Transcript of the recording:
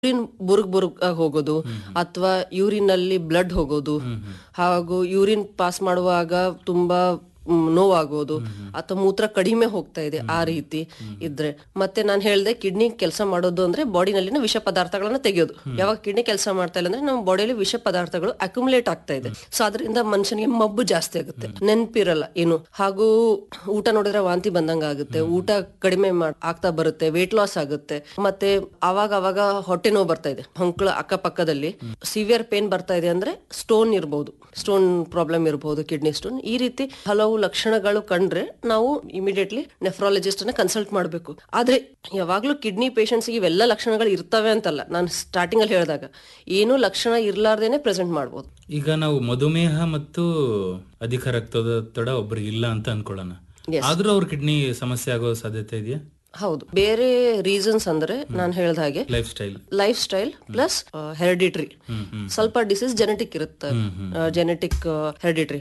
urine ಬುರ್ಗ್ ಬುರ್ಗ್ ಆಗ್ ಹೋಗೋದು ಅಥವಾ ಯೂರಿನ್ ಅಲ್ಲಿ ಬ್ಲಡ್ ಹೋಗೋದು ಹಾಗೂ ಯೂರಿನ್ ಪಾಸ್ ಮಾಡುವಾಗ ತುಂಬಾ ಮ್, ನೋವಾಗೋದು ಅಥವಾ ಮೂತ್ರ ಕಡಿಮೆ ಹೋಗ್ತಾ ಇದೆ ಆ ರೀತಿ ಇದ್ರೆ ಮತ್ತೆ ನಾನು ಹೇಳ್ದೆ ಕಿಡ್ನಿ ಕೆಲಸ ಮಾಡೋದು ಅಂದ್ರೆ ಬಾಡಿನಲ್ಲಿನ ವಿಷ ಪದಾರ್ಥಗಳನ್ನ ತೆಗೆಯೋದು ಯಾವಾಗ ಕಿಡ್ನಿ ಕೆಲಸ ಮಾಡ್ತಾ ಇಲ್ಲ ಅಂದ್ರೆ ನಮ್ಮ ಬಾಡಿಯಲ್ಲಿ ವಿಷ ಪದಾರ್ಥಗಳು ಅಕ್ಯುಮುಲೇಟ್ ಆಗ್ತಾ ಇದೆ ಸೊ ಅದರಿಂದ ಮನುಷ್ಯನಿಗೆ ಮಬ್ಬು ಜಾಸ್ತಿ ಆಗುತ್ತೆ ನೆನ್ಪಿರಲ್ಲ ಏನು ಹಾಗೂ ಊಟ ನೋಡಿದ್ರೆ ವಾಂತಿ ಬಂದಂಗ ಆಗುತ್ತೆ ಊಟ ಕಡಿಮೆ ಮಾಡ್- ಆಗ್ತಾ ಬರುತ್ತೆ ವೇಟ್ ಲಾಸ್ ಆಗುತ್ತೆ ಮತ್ತೆ ಅವಾಗ ಅವಾಗ ಹೊಟ್ಟೆ ನೋವು ಬರ್ತಾ ಇದೆ ಹೊಂಕ್ಳ ಅಕ್ಕಪಕ್ಕದಲ್ಲಿ ಸಿವಿಯರ್ ಪೇನ್ ಬರ್ತಾ ಇದೆ ಅಂದ್ರೆ ಸ್ಟೋನ್ ಇರಬಹುದು ಸ್ಟೋನ್ ಪ್ರಾಬ್ಲಮ್ ಇರಬಹುದು ಕಿಡ್ನಿ ಸ್ಟೋನ್ ಈ ರೀತಿ ಹಲವು ಲಕ್ಷಣಗಳು ಕಂಡ್ರೆ ನಾವು ಇಮಿಡಿಯೇಟ್ಲಿ ನೆಫ್ರಾಲಜಿಸ್ಟ್ ಅನ್ನ ಕನ್ಸಲ್ಟ್ ಮಾಡಬೇಕು ಆದ್ರೆ ಯಾವಾಗ್ಲೂ ಕಿಡ್ನಿ ಪೇಷಂಟ್ಸ್ ಇವೆಲ್ಲ ಲಕ್ಷಣಗಳು ಇರ್ತವೆ ಅಂತಲ್ಲ ನಾನು ಸ್ಟಾರ್ಟಿಂಗ್ ಅಲ್ಲಿ ಹೇಳಿದಾಗ ಏನೂ ಲಕ್ಷಣ ಇರ್ಲಾರ್ದೇನೆ ಪ್ರೆಸೆಂಟ್ ಮಾಡ್ಬೋದು ಈಗ ನಾವು ಮಧುಮೇಹ ಮತ್ತು ಅಧಿಕ ರಕ್ತದೊತ್ತಡ ಒಬ್ರಿಗೆ ಇಲ್ಲ ಅಂತ ಅನ್ಕೊಳ್ಳೋಣ ಆದ್ರೂ ಅವ್ರ ಕಿಡ್ನಿ ಸಮಸ್ಯೆ ಆಗೋ ಸಾಧ್ಯತೆ ಇದೆಯಾ ಹೌದು ಬೇರೆ ರೀಸನ್ಸ್ ಅಂದ್ರೆ ನಾನು ಹೇಳ್ದ ಹಾಗೆ life style life style plus hereditary ಸ್ವಲ್ಪ ಡಿಸೀಸ್ ಜೆನೆಟಿಕ್ ಇರುತ್ತೆ ಜೆನೆಟಿಕ್ ಹೆರಿಡಿಟ್ರಿ